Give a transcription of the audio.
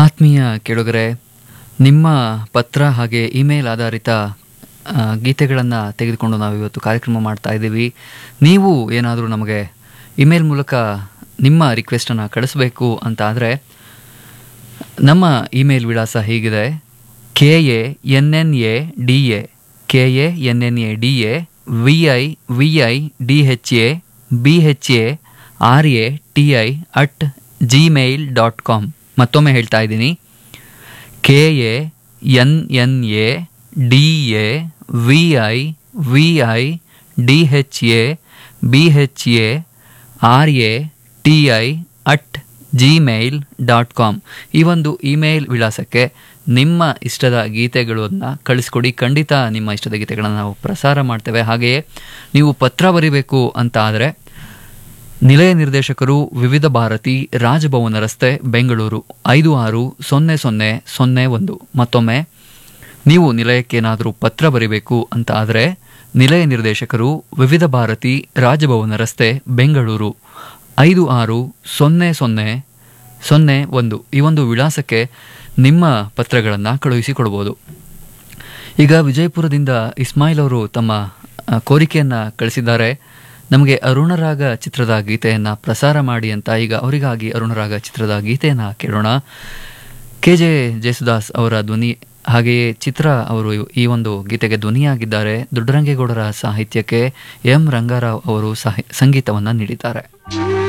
ಆತ್ಮೀಯ ಕೇಳುಗರೆ ನಿಮ್ಮ ಪತ್ರ ಹಾಗೆ ಇಮೇಲ್ ಆಧಾರಿತ ಗೀತೆಗಳನ್ನು ತೆಗೆದುಕೊಂಡು ನಾವು ಇವತ್ತು ಕಾರ್ಯಕ್ರಮ ಮಾಡ್ತಾ ಇದ್ದೀವಿ ನೀವು ಏನಾದರೂ ನಮಗೆ ಇಮೇಲ್ ಮೂಲಕ ನಿಮ್ಮ ರಿಕ್ವೆಸ್ಟನ್ನು ಕಳಿಸ್ಬೇಕು ಅಂತ ಆದರೆ ನಮ್ಮ ಇಮೇಲ್ ವಿಳಾಸ ಹೀಗಿದೆ K A N N A D A K A N N A D A V I V I D H A B H A R A T I at Gmail dot com ಮತ್ತೊಮ್ಮೆ ಹೇಳ್ತಾ ಇದ್ದೀನಿ K A N N A D A V I V I D H A B H A R A T I at Gmail dot com ಈ ಒಂದು email ವಿಳಾಸಕ್ಕೆ ನಿಮ್ಮ ಇಷ್ಟದ ಗೀತೆಗಳನ್ನು ಕಳಿಸ್ಕೊಡಿ ಖಂಡಿತ ನಿಮ್ಮ ಇಷ್ಟದ ಗೀತೆಗಳನ್ನು ನಾವು ಪ್ರಸಾರ ಮಾಡ್ತೇವೆ ಹಾಗೆಯೇ ನೀವು ಪತ್ರ ಬರಿಬೇಕು ಅಂತ ಆದರೆ ನಿಲಯ ನಿರ್ದೇಶಕರು ವಿವಿಧ ಭಾರತಿ ರಾಜಭವನ ರಸ್ತೆ ಬೆಂಗಳೂರು ಐದು ಆರು ಸೊನ್ನೆ ಸೊನ್ನೆ ಸೊನ್ನೆ ಒಂದು ಮತ್ತೊಮ್ಮೆ ನೀವು ನಿಲಯಕ್ಕೇನಾದರೂ ಪತ್ರ ಬರಿಬೇಕು ಅಂತ ಆದರೆ ನಿಲಯ ನಿರ್ದೇಶಕರು ವಿವಿಧ ಭಾರತಿ ರಾಜಭವನ ರಸ್ತೆ ಬೆಂಗಳೂರು ಐದು ಆರು ಸೊನ್ನೆ ಸೊನ್ನೆ ಸೊನ್ನೆ ಒಂದು ಈ ಒಂದು ವಿಳಾಸಕ್ಕೆ ನಿಮ್ಮ ಪತ್ರಗಳನ್ನು ಕಳುಹಿಸಿಕೊಡ್ಬೋದು ಈಗ ವಿಜಯಪುರದಿಂದ ಇಸ್ಮಾಯಿಲ್ ಅವರು ತಮ್ಮ ಆ, ಕೋರಿಕೆಯನ್ನು ಕಳಿಸಿದ್ದಾರೆ ನಮಗೆ ಅರುಣರಾಗ ಚಿತ್ರದ ಗೀತೆಯನ್ನು ಪ್ರಸಾರ ಮಾಡಿ ಅಂತ ಈಗ ಅವರಿಗಾಗಿ ಅರುಣರಾಗ ಚಿತ್ರದ ಗೀತೆಯನ್ನು ಕೇಳೋಣ ಕೆ ಜೆ ಜೇಸುದಾಸ್ ಅವರ ಧ್ವನಿ ಹಾಗೆಯೇ ಚಿತ್ರ ಅವರು ಈ ಒಂದು ಗೀತೆಗೆ ಧ್ವನಿಯಾಗಿದ್ದಾರೆ ದೊಡ್ಡರಂಗೇಗೌಡರ ಸಾಹಿತ್ಯಕ್ಕೆ ಎಂ ರಂಗಾರಾವ್ ಅವರು ಸಾಹಿ ಸಂಗೀತವನ್ನು ನೀಡಿದ್ದಾರೆ